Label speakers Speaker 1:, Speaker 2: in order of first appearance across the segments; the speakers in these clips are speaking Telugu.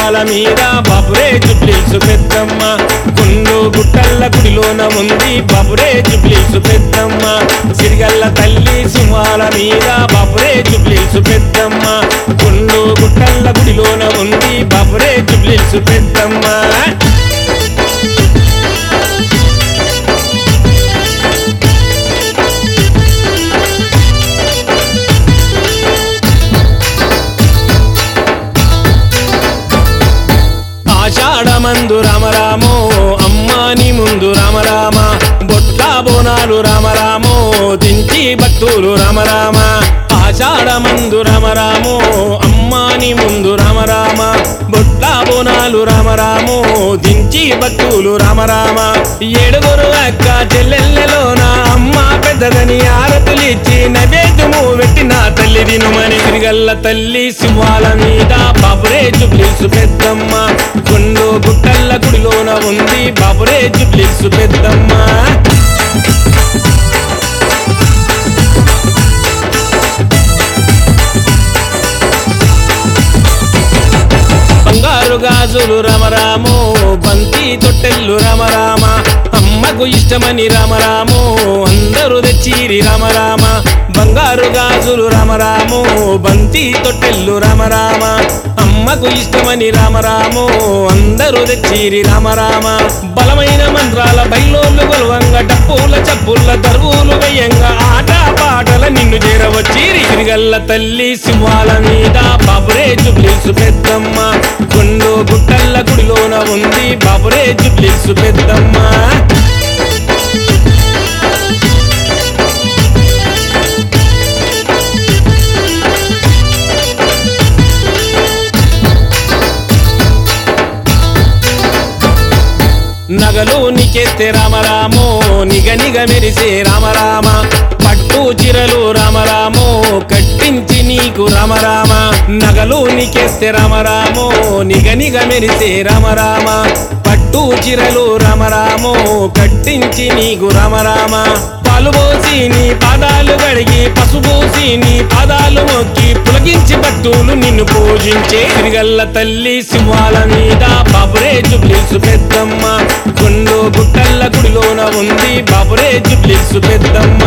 Speaker 1: సింహాల మీద బాపురే జుబ్లీసు పెద్దమ్మ గుండు గుట్టల్ల గుడిలోన ఉంది బాపురే జుబ్లీసు పెద్దమ్మ సిరిగల్ల తల్లి సింహాల మీద బాపురే జుబ్లీసు పెద్దమ్మ గుండు గుట్టల్ల గుడిలోన ఉంది బాపురే జుబ్లీసు పెద్దమ్మ ఆషాఢమందు రామరామో అమ్మాని ముందు రామరామ బొట్ల బోనాలు రామరామో దించి భక్తులు రామరామ ఆషాఢమందు రామరామో అమ్మాని ముందు రామరామ బొట్ల బోనాలు రామరామో దించి భక్తులు రామరామ ఏడుగురు అక్క చెల్లెళ్ళలోన అమ్మ పెద్దదని ఆరతులిచ్చి నైవేద్యము పెట్టిన తల్లి దినుమని తిరిగల్ల తల్లి సింహాల మీద బాబురే జుబ్లీసు పెద్దమ్మ గుండు గుట్టల్ల గుడిలోన ఉంది బాబురే జుబ్లీసు పెద్దమ్మ బంగారు గాజులు రామరాము బంతి తొట్టెల్లు రామరామ అమ్మకు ఇష్టమని రామరాము అందరూ తెచ్చిరి రామరామ బంగారు గాజులు రామరాము బంతి తొట్టెల్లు రామరామ అమ్మకు ఇష్టమని రామరాము అందరూ తెచ్చిరి రామరామ బలమైన మంత్రాల బయలోళ్ళు గొలవంగా డప్పుల చప్పుల దరువులు వెయ్యంగా ఆట పాటల నిన్ను చేరవచ్చిరి తిరిగల్ల తల్లి సింహాల మీద బాబురే జుబ్లీసు పెద్దమ్మ గుండు గుట్టల్ల గుడిలోన ఉంది బాబురే జుబ్లీసు పెద్దమ్మ నగలు నికెత్తే రామరామో నిగ నిగ మెరిసే రామరామ పట్టు చిరలు రామరామో కట్టించి నీకు రామరామ నగలు నికెత్తే రామరామో నిగ నిగ మెరిసే రామరామ పట్టు చిరలు రామరామో కట్టించి నీకు రామరామ పాలు పోసి నీ పాదాలు కడిగి పసుపోసి నీ పాదాలు మొక్కి పులగించి భక్తులు నిన్ను పూజించే తిరిగల్ల తల్లి సింహాల మీద బాబురే జుబ్లీసు పెద్దమ్మ గుండు గుట్టల్ల గుడిలోన ఉంది బాబురే జుబ్లీసు పెద్దమ్మ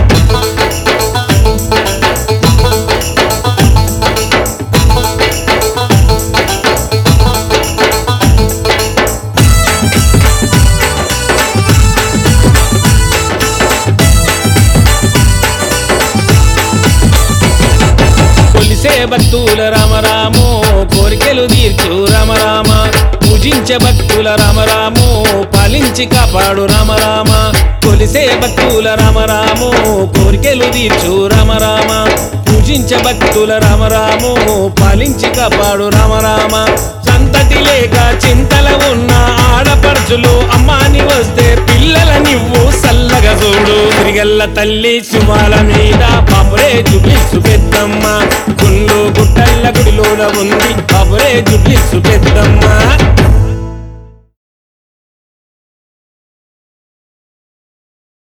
Speaker 1: కొలిసే భక్తుల రామరామో కోరికలు తీర్చు రామరామ పూజించే భక్తుల రామరామో పాలించి కాపాడు రామరామ కొలిసే భక్తుల రామరామో కోరికలు తీర్చు రామరామ పూజించే భక్తుల రామరామో పాలించి కాపాడు రామరామ సంతతి లేక చింతల ఉన్న ఆడపడుచులు అమ్మాని వస్తే పిల్లల నివ్వు సల్లగా చూడు తిరిగల్ల తల్లి సింహాల మీద బాబురే జుబ్లిసు పెద్దమ్మ గుండు గుట్టల్ల గుడిలోన ఉంది బాబురే జుబ్లిసు పెద్దమ్మ